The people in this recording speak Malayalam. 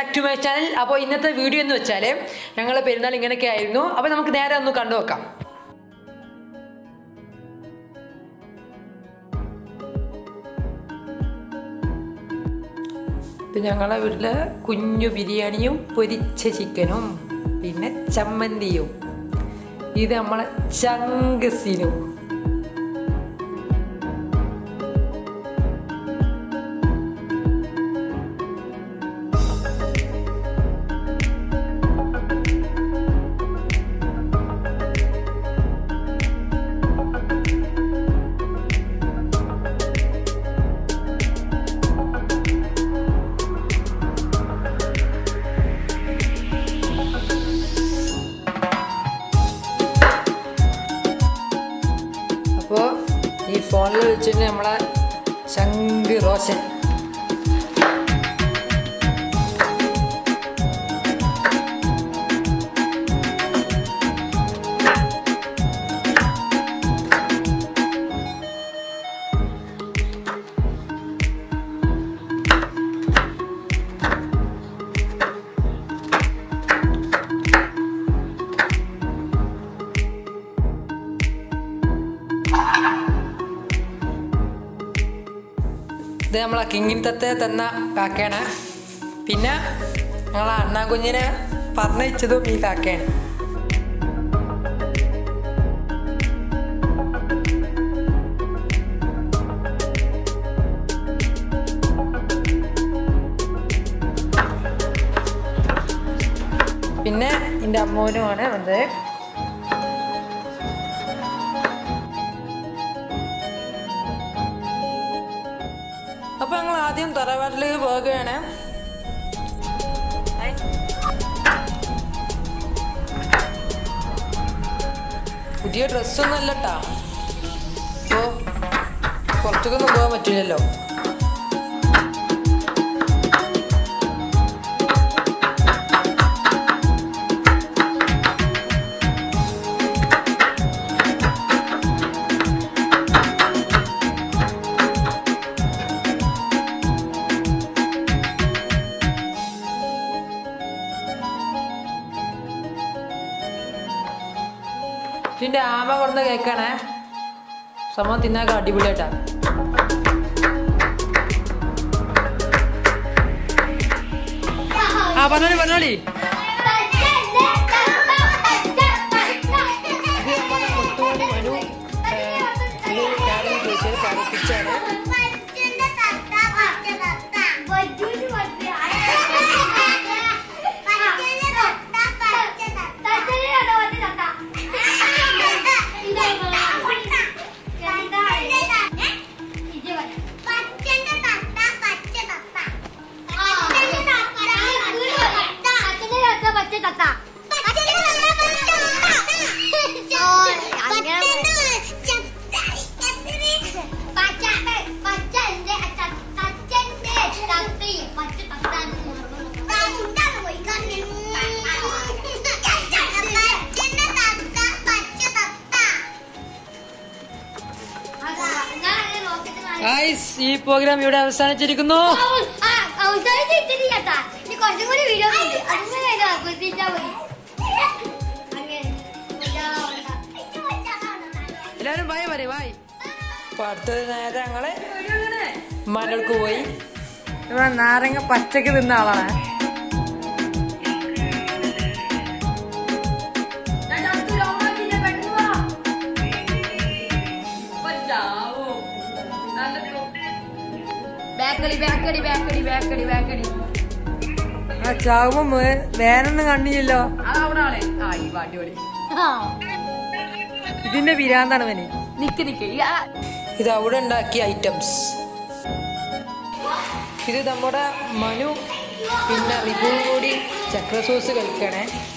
ബാക്ക് ടു മൈ ചാനൽ അപ്പോൾ ഇന്നത്തെ വീഡിയോ എന്ന് വെച്ചാൽ ഞങ്ങൾ പെരുന്നാൾ ഇങ്ങനെയൊക്കെ ആയിരുന്നു അപ്പോൾ നമുക്ക് നേരെ ഒന്ന് കണ്ടു നോക്കാം ഇപ്പം ഞങ്ങളെ വീട്ടിൽ കുഞ്ഞു ബിരിയാണിയും പൊരിച്ച ചിക്കനും പിന്നെ ചമ്മന്തിയും ഇത് നമ്മളെ ചങ്കസിനും അപ്പോൾ ഈ ഫോണിൽ വിളിച്ചിട്ട് നമ്മളെ ശങ്ക് റോഷൻ ഇത് നമ്മളെ കിങ്ങിൻ തത്തെ തന്ന കാക്കയാണ് പിന്നെ ഞങ്ങളെ അണ്ണാ കുഞ്ഞിനെ പറഞ്ഞയച്ചതും ഈ കാക്കയാണ് പിന്നെ എൻ്റെ അമ്മോനുമാണ് വന്നത് അപ്പൊ ഞങ്ങൾ ആദ്യം തറവാട്ടിലേക്ക് പോകുകയാണ് പുതിയ ഡ്രസ്സൊന്നും അല്ലട്ടാ അപ്പോ പുറത്തേക്കൊന്നും പോകാൻ പറ്റില്ലല്ലോ ഇതിന്റെ ആമ കൊടുന്ന കേക്കാണേ സംഭവം തിന്നാക്ക അടിപൊളിയായിട്ടാ ആ പറഞ്ഞോളി പറഞ്ഞോളി ഗായ്സ് ഈ പ്രോഗ്രാം ഇവിടെ അവസാനിച്ചിരിക്കുന്നു കുറച്ചും കൂടി വീഡിയോ ഉണ്ട് അങ്ങനെ ആഘോഷിച്ചാ മതി അങ്ങനെ എല്ലാരും ബൈ പറയും ബൈ അപ്പൊ അടുത്തത് നേരെ ഞങ്ങള് ഉമ്മാൻ്റെ പോയി ഇവിടെ നാരങ്ങ പച്ചക്ക് തിന്ന ആളാണ് ബാക്കടി ബാക്കടി ബാക്കടി ബാക്കടി ബാക്കടി ആ ചാവുമ്പോ വേനൊന്നും കണ്ടില്ലല്ലോ അതവിടെ ആളെ ആ ഈ അടിപൊളി ഇതിന്റെ വിരാന്താണ് വനി നിക്ക് നിക്ക് ഈ ആ- ഇത് അവിടെ ഉണ്ടാക്കിയ ഐറ്റംസ് ഇത് നമ്മുടെ മനു പിന്നെ റിബുവും കൂടി ചക്ര സോസ് കഴിക്കണേ